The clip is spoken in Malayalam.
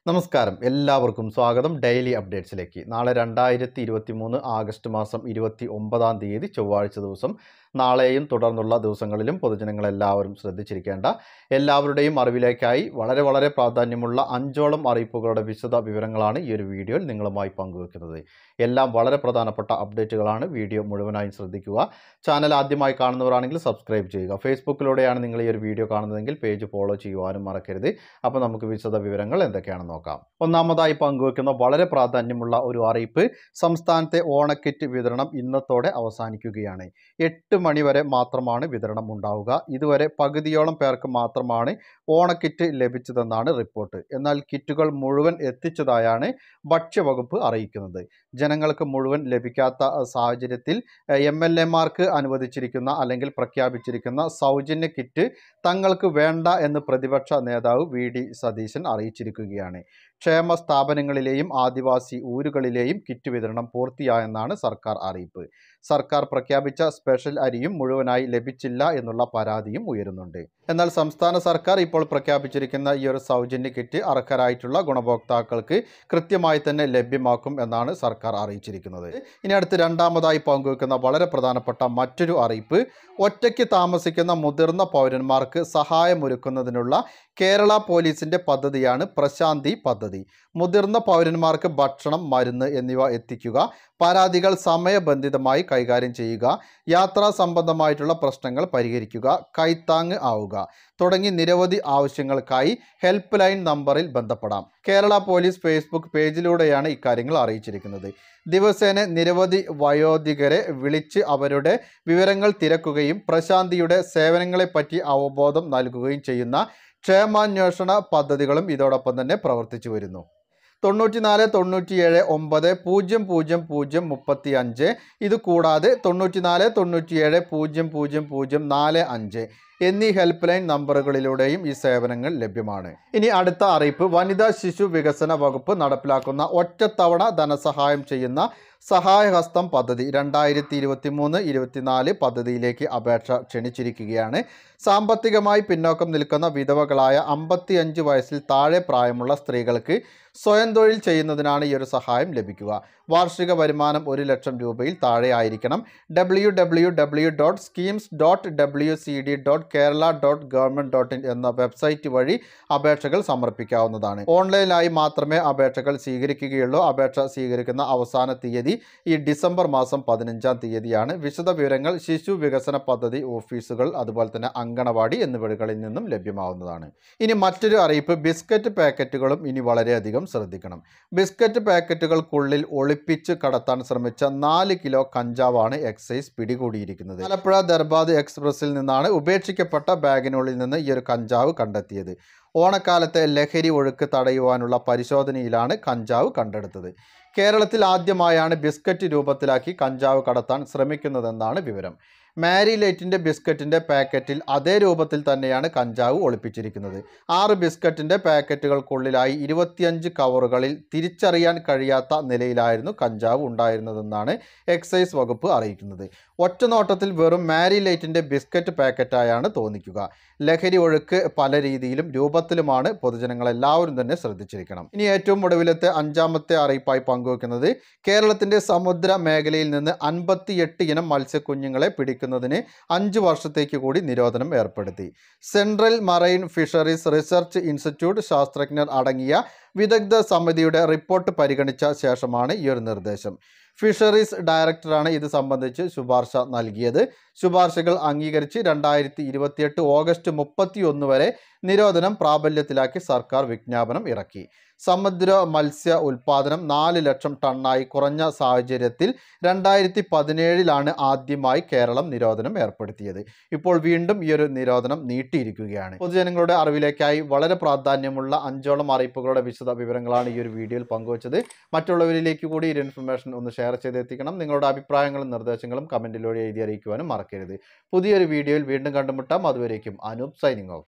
നമസ്കാരം എല്ലാവർക്കും സ്വാഗതം ഡെയിലി അപ്ഡേറ്റ്സിലേക്ക് നാളെ രണ്ടായിരത്തി ഇരുപത്തി മൂന്ന് ആഗസ്റ്റ് മാസം ഇരുപത്തി ഒമ്പതാം തീയതി ചൊവ്വാഴ്ച ദിവസം നാളെയും തുടർന്നുള്ള ദിവസങ്ങളിലും പൊതുജനങ്ങളെല്ലാവരും ശ്രദ്ധിച്ചിരിക്കേണ്ട എല്ലാവരുടെയും അറിവിലേക്കായി വളരെ വളരെ പ്രാധാന്യമുള്ള അഞ്ചോളം അറിയിപ്പുകളുടെ വിശദ വിവരങ്ങളാണ് ഈ ഒരു വീഡിയോയിൽ നിങ്ങളുമായി പങ്കുവെക്കുന്നത് എല്ലാം വളരെ പ്രധാനപ്പെട്ട അപ്ഡേറ്റുകളാണ് വീഡിയോ മുഴുവനായും ശ്രദ്ധിക്കുക ചാനൽ ആദ്യമായി കാണുന്നവരാണെങ്കിൽ സബ്സ്ക്രൈബ് ചെയ്യുക ഫേസ്ബുക്കിലൂടെയാണ് നിങ്ങൾ ഈ ഒരു വീഡിയോ കാണുന്നതെങ്കിൽ പേജ് ഫോളോ ചെയ്യുവാനും മറക്കരുത് അപ്പോൾ നമുക്ക് വിശദ വിവരങ്ങൾ എന്തൊക്കെയാണെന്ന് നോക്കാം ഒന്നാമതായി പങ്കുവെക്കുന്ന വളരെ പ്രാധാന്യമുള്ള ഒരു അറിയിപ്പ് സംസ്ഥാനത്തെ ഓണക്കിറ്റ് വിതരണം ഇന്നത്തോടെ അവസാനിക്കുകയാണ് എട്ട് മണി വരെ മാത്രമാണ് വിതരണം ഉണ്ടാവുക ഇതുവരെ പകുതിയോളം പേർക്ക് മാത്രമാണ് ഓണക്കിറ്റ് ലഭിച്ചതെന്നാണ് റിപ്പോർട്ട് എന്നാൽ കിറ്റുകൾ മുഴുവൻ എത്തിച്ചതായാണ് ഭക്ഷ്യവകുപ്പ് അറിയിക്കുന്നത് ജനങ്ങൾക്ക് മുഴുവൻ ലഭിക്കാത്ത അഹ്, സാഹചര്യത്തിൽ എം എൽ എമാർക്ക് അനുവദിച്ചിരിക്കുന്ന അല്ലെങ്കിൽ പ്രഖ്യാപിച്ചിരിക്കുന്ന സൗജന്യ കിറ്റ് തങ്ങൾക്ക് വേണ്ട എന്ന് പ്രതിപക്ഷ നേതാവ് വി ഡി സതീശൻ അറിയിച്ചിരിക്കുകയാണ് ക്ഷേമ സ്ഥാപനങ്ങളിലെയും ആദിവാസി ഊരുകളിലെയും കിറ്റ് വിതരണം പൂർത്തിയായെന്നാണ് സർക്കാർ അറിയിപ്പ് സർക്കാർ പ്രഖ്യാപിച്ച സ്പെഷ്യൽ അരിയും മുഴുവനായി ലഭിച്ചില്ല എന്നുള്ള പരാതിയും ഉയരുന്നുണ്ട് എന്നാൽ സംസ്ഥാന സർക്കാർ ഇപ്പോൾ പ്രഖ്യാപിച്ചിരിക്കുന്ന ഈ ഒരു സൗജന്യ കിറ്റ് അർഹരായിട്ടുള്ള ഗുണഭോക്താക്കൾക്ക് കൃത്യമായി തന്നെ ലഭ്യമാക്കും എന്നാണ് സർക്കാർ അറിയിച്ചിരിക്കുന്നത് ഇനി അടുത്ത് രണ്ടാമതായി പങ്കുവെക്കുന്ന വളരെ പ്രധാനപ്പെട്ട മറ്റൊരു അറിയിപ്പ് ഒറ്റയ്ക്ക് താമസിക്കുന്ന മുതിർന്ന പൗരന്മാർക്ക് സഹായമൊരുക്കുന്നതിനുള്ള കേരള പോലീസിന്റെ പദ്ധതിയാണ് പ്രശാന്തി പദ്ധതി മുതിർന്ന പൗരന്മാർക്ക് ഭക്ഷണം മരുന്ന് എന്നിവ എത്തിക്കുക പരാതികൾ സമയബന്ധിതമായി കൈകാര്യം ചെയ്യുക യാത്രാ സംബന്ധമായിട്ടുള്ള പ്രശ്നങ്ങൾ പരിഹരിക്കുക കൈത്താങ് ആവുക തുടങ്ങി നിരവധി ആവശ്യങ്ങൾക്കായി ഹെൽപ്പ് ലൈൻ നമ്പറിൽ ബന്ധപ്പെടാം കേരള പോലീസ് ഫേസ്ബുക്ക് പേജിലൂടെയാണ് ഇക്കാര്യങ്ങൾ അറിയിച്ചിരിക്കുന്നത് ദിവസേന നിരവധി വയോധികരെ വിളിച്ച് അവരുടെ വിവരങ്ങൾ തിരക്കുകയും പ്രശാന്തിയുടെ സേവനങ്ങളെപ്പറ്റി അവബോധം നൽകുകയും ചെയ്യുന്ന ക്ഷേമാന്വേഷണ പദ്ധതികളും ഇതോടൊപ്പം തന്നെ പ്രവർത്തിച്ചു വരുന്നു തൊണ്ണൂറ്റിനാല് തൊണ്ണൂറ്റിയേഴ് ഒമ്പത് പൂജ്യം പൂജ്യം പൂജ്യം മുപ്പത്തി അഞ്ച് ഇത് കൂടാതെ തൊണ്ണൂറ്റിനാല് തൊണ്ണൂറ്റിയേഴ് പൂജ്യം പൂജ്യം പൂജ്യം നാല് അഞ്ച് എന്നീ ഹെൽപ്പ് ലൈൻ നമ്പറുകളിലൂടെയും ഈ സേവനങ്ങൾ ലഭ്യമാണ് ഇനി അടുത്ത അറിയിപ്പ് വനിതാ ശിശു വികസന വകുപ്പ് നടപ്പിലാക്കുന്ന ഒറ്റത്തവണ ധനസഹായം ചെയ്യുന്ന സഹായഹസ്തം പദ്ധതി രണ്ടായിരത്തി ഇരുപത്തി മൂന്ന് ഇരുപത്തിനാല് പദ്ധതിയിലേക്ക് അപേക്ഷ ക്ഷണിച്ചിരിക്കുകയാണ് സാമ്പത്തികമായി പിന്നോക്കം നിൽക്കുന്ന വിധവകളായ അമ്പത്തിയഞ്ച് വയസ്സിൽ താഴെ പ്രായമുള്ള സ്ത്രീകൾക്ക് സ്വയം തൊഴിൽ ചെയ്യുന്നതിനാണ് ഈ ഒരു സഹായം ലഭിക്കുക വാർഷിക വരുമാനം ഒരു ലക്ഷം രൂപയിൽ താഴെ ആയിരിക്കണം W W W dot schemes dot W C D dot Kerala dot government dot in എന്ന വെബ്സൈറ്റ് വഴി അപേക്ഷകൾ സമർപ്പിക്കാവുന്നതാണ് ഓൺലൈനായി മാത്രമേ അപേക്ഷകൾ സ്വീകരിക്കുകയുള്ളൂ അപേക്ഷ സ്വീകരിക്കുന്ന അവസാന തീയതി ഈ ഡിസംബർ മാസം പതിനഞ്ചാം തീയതിയാണ് വിശദ വിവരങ്ങൾ ശിശു വികസന പദ്ധതി ഓഫീസുകൾ അതുപോലെ തന്നെ അങ്കണവാടി എന്നിവിടങ്ങളിൽ നിന്നും ലഭ്യമാവുന്നതാണ് ഇനി മറ്റൊരു അറിയിപ്പ് ബിസ്ക്കറ്റ് പാക്കറ്റുകളും ഇനി വളരെയധികം ശ്രദ്ധിക്കണം ബിസ്ക്കറ്റ് പാക്കറ്റുകൾക്കുള്ളിൽ ഒളിപ്പിച്ച് കടത്താൻ ശ്രമിച്ച നാല് കിലോ കഞ്ചാവാണ് എക്സൈസ് പിടികൂടിയിരിക്കുന്നത് ആലപ്പുഴ ദർബാദ് എക്സ്പ്രസിൽ നിന്നാണ് ഉപേക്ഷിക്കപ്പെട്ട ബാഗിനുള്ളിൽ നിന്ന് ഈ ഒരു കഞ്ചാവ് കണ്ടെത്തിയത് ഓണക്കാലത്തെ ലഹരി ഒഴുക്ക് തടയുവാനുള്ള പരിശോധനയിലാണ് കഞ്ചാവ് കണ്ടെടുത്തത് കേരളത്തിൽ ആദ്യമായാണ് ബിസ്ക്കറ്റ് രൂപത്തിലാക്കി കഞ്ചാവ് കടത്താൻ ശ്രമിക്കുന്നതെന്നാണ് വിവരം മാരി ലൈറ്റിൻ്റെ ബിസ്ക്കറ്റിൻ്റെ പാക്കറ്റിൽ അതേ രൂപത്തിൽ തന്നെയാണ് കഞ്ചാവ് ഒളിപ്പിച്ചിരിക്കുന്നത് ആറ് ബിസ്ക്കറ്റിൻ്റെ പാക്കറ്റുകൾക്കുള്ളിലായി ഇരുപത്തിയഞ്ച് കവറുകളിൽ തിരിച്ചറിയാൻ കഴിയാത്ത നിലയിലായിരുന്നു കഞ്ചാവ് ഉണ്ടായിരുന്നതെന്നാണ് എക്സൈസ് വകുപ്പ് അറിയിക്കുന്നത് ഒറ്റ നോട്ടത്തിൽ വെറും മാരി ലൈറ്റിൻ്റെ ബിസ്ക്കറ്റ് പാക്കറ്റായാണ് തോന്നിക്കുക ലഹരി ഒഴുക്ക് പല രീതിയിലും രൂപത്തിലുമാണ് പൊതുജനങ്ങളെല്ലാവരും തന്നെ ശ്രദ്ധിച്ചിരിക്കണം ഇനി ഏറ്റവും ഒടുവിലത്തെ അഞ്ചാമത്തെ അറിയിപ്പായി പങ്കുവെക്കുന്നത് കേരളത്തിൻ്റെ സമുദ്ര മേഖലയിൽ നിന്ന് അൻപത്തിയെട്ട് ഇനം മത്സ്യക്കുഞ്ഞുങ്ങളെ പിടിക്കുന്നതിന് അഞ്ച് വർഷത്തേക്ക് കൂടി നിരോധനം ഏർപ്പെടുത്തി central marine fisheries research institute ശാസ്ത്രജ്ഞർ അടങ്ങിയ വിദഗ്ധ സമിതിയുടെ റിപ്പോർട്ട് പരിഗണിച്ച ശേഷമാണ് ഈ ഒരു നിർദ്ദേശം ഫിഷറീസ് ഡയറക്ടറാണ് ഇത് സംബന്ധിച്ച് ശുപാർശ നൽകിയത് ശുപാർശകൾ അംഗീകരിച്ച് രണ്ടായിരത്തി ഇരുപത്തിയെട്ട് ഓഗസ്റ്റ് മുപ്പത്തി ഒന്ന് വരെ നിരോധനം പ്രാബല്യത്തിലാക്കി സർക്കാർ വിജ്ഞാപനം ഇറക്കി സമുദ്ര മത്സ്യ ഉൽപാദനം നാല് ലക്ഷം ടണ്ണായി കുറഞ്ഞ സാഹചര്യത്തിൽ രണ്ടായിരത്തി പതിനേഴിലാണ് ആദ്യമായി കേരളം നിരോധനം ഏർപ്പെടുത്തിയത് ഇപ്പോൾ വീണ്ടും ഈ ഒരു നിരോധനം നീട്ടിയിരിക്കുകയാണ് പൊതുജനങ്ങളുടെ അറിവിലേക്കായി വളരെ പ്രാധാന്യമുള്ള അഞ്ചോളം അറിയിപ്പുകളുടെ വിശദ വിവരങ്ങളാണ് ഈ ഒരു വീഡിയോയിൽ പങ്കുവച്ചത് മറ്റുള്ളവരിലേക്ക് കൂടി ഈ ഒരു ഇൻഫർമേഷൻ ഒന്ന് ഷെയർ ചെയ്തെത്തിക്കണം നിങ്ങളുടെ അഭിപ്രായങ്ങളും നിർദ്ദേശങ്ങളും കമൻറ്റിലൂടെ എഴുതി അറിയിക്കുവാനും മറക്കരുത് പുതിയൊരു വീഡിയോയിൽ വീണ്ടും കണ്ടുമുട്ടാം അതുവരേക്കും അനൂപ് സൈനിങ് ഓഫ്